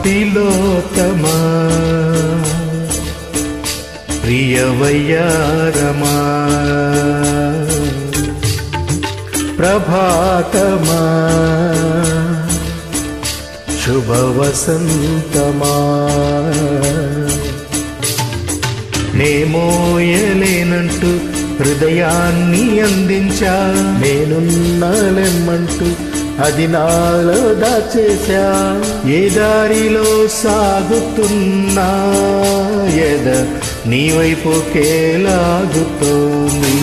తిలోతమా ప్రియవయ్యారమా ప్రభాతమా శుభ వసంతమా నేమోయలేనంటూ హృదయాన్ని అందించా నేనున్నాలెమ్మంటూ అది నాలో దాచేశా ఏ దారిలో సాగుతున్నా ఎద నీ వైపుకే లాగుతోంది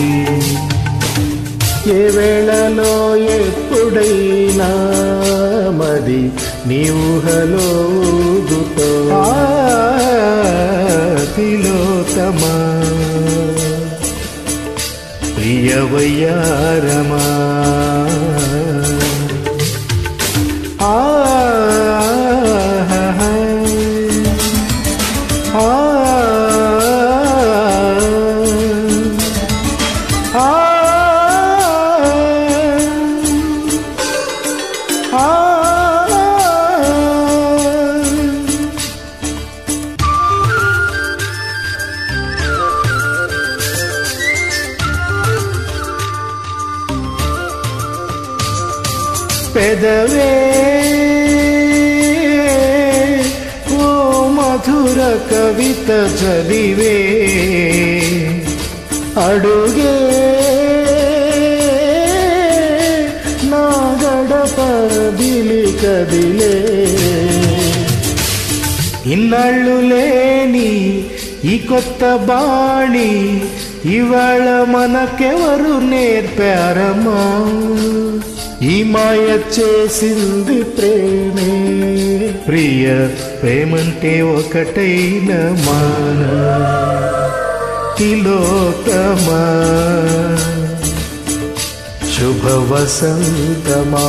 ఏ వేళలో ఎప్పుడైనా మది నీ ఊహలో ఊగుతో తిలోతమా ప్రియవయ్యారమా ఆహా ఆ పెదవే ఓ మధుర కవిత చదివే అడుగే నా గడప దిలి కదిలే ఇన్నాళ్ళు లేని ఈ కొత్త బాణి ఇవాళ మనకెవరు నేర్పారమ్మా ఈ మాయ చేసింది ప్రేమే ప్రియ ప్రేమంటే ఒకటైన మాన తిలోకమా శుభ వసంతమా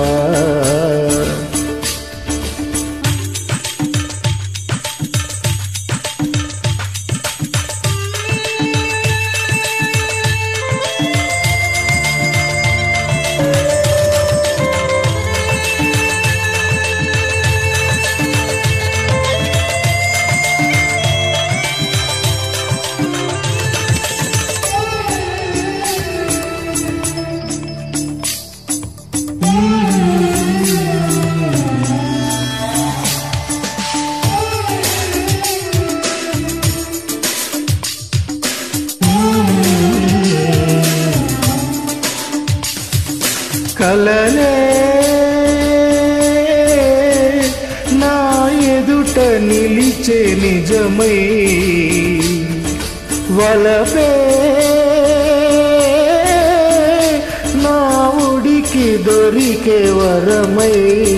కలలే నా ఎదుట నిలిచే నిజమై వలపే నా ఉడికి దొరికే వరమై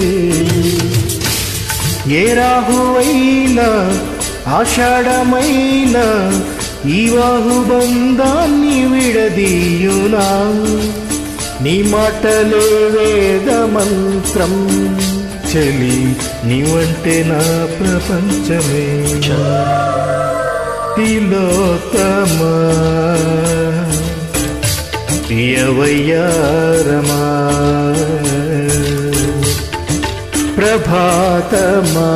ఏ రాహువైనా ఆషాఢమైనా ఈ బాహుబంధాన్ని విడదీయునా నీ మాటలే వేద మంత్రం చెలి నీవంటే నా ప్రపంచమే తిలోతమా ప్రియవయ్యారమా ప్రభాతమా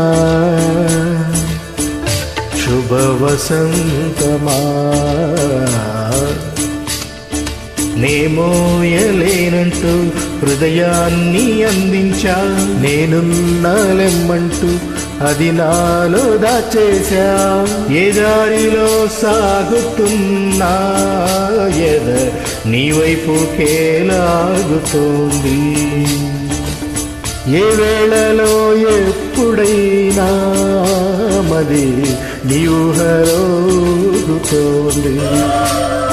శుభ వసంతమా నేమోయలేనంటూ హృదయాన్ని అందించా నేనున్నాలెమ్మంటూ అది నాలో దాచేశా ఏ దారిలో సాగుతున్నా ఎద నీ వైపుకే లాగుతోంది ఏ వేళలో ఎప్పుడైనా మది నీ ఊహలోగుతోంది